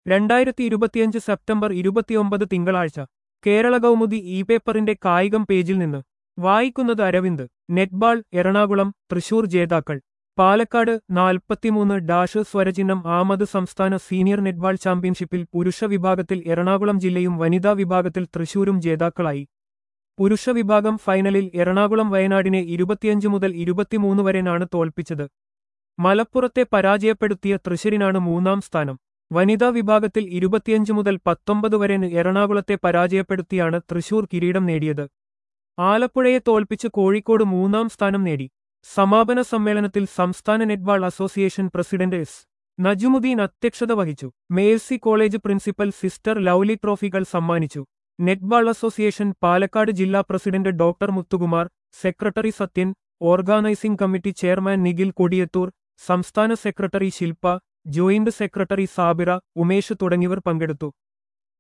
രണ്ടായിരത്തി ഇരുപത്തിയഞ്ച് സെപ്റ്റംബർ ഇരുപത്തിയൊമ്പത് തിങ്കളാഴ്ച കേരള കൗമുദി ഇ പേപ്പറിന്റെ കായികം പേജിൽ നിന്ന് വായിക്കുന്നത് അരവിന്ദ് നെറ്റ്ബാൾ എറണാകുളം തൃശൂർ ജേതാക്കൾ പാലക്കാട് നാൽപ്പത്തിമൂന്ന് ഡാഷ് സ്വരചിഹ്നം ആമത് സംസ്ഥാന സീനിയർ നെറ്റ്ബാൾ ചാമ്പ്യൻഷിപ്പിൽ പുരുഷ വിഭാഗത്തിൽ എറണാകുളം ജില്ലയും വനിതാ വിഭാഗത്തിൽ തൃശൂരും ജേതാക്കളായി പുരുഷ വിഭാഗം ഫൈനലിൽ എറണാകുളം വയനാടിനെ ഇരുപത്തിയഞ്ച് മുതൽ ഇരുപത്തിമൂന്ന് വരെയാണ് തോൽപ്പിച്ചത് മലപ്പുറത്തെ പരാജയപ്പെടുത്തിയ തൃശൂരിനാണ് മൂന്നാം സ്ഥാനം വനിതാ വിഭാഗത്തിൽ ഇരുപത്തിയഞ്ച് മുതൽ പത്തൊമ്പത് വരെ എറണാകുളത്തെ പരാജയപ്പെടുത്തിയാണ് തൃശൂർ കിരീടം നേടിയത് ആലപ്പുഴയെ തോൽപ്പിച്ച് കോഴിക്കോട് മൂന്നാം സ്ഥാനം നേടി സമാപന സമ്മേളനത്തിൽ സംസ്ഥാന netball association president S Najumudheen അധ്യക്ഷത വഹിച്ചു Mercy college principal sister Lovely ട്രോഫികൾ സമ്മാനിച്ചു നെറ്റ്ബാൾ അസോസിയേഷൻ പാലക്കാട് ജില്ലാ president doctor Muthukumar secretary Sathyan organising committee chairman Nikhil Kodiyathur സംസ്ഥാന secretary Shilpa joint secretary Sabira Umesh തുടങ്ങിയവർ പങ്കെടുത്തു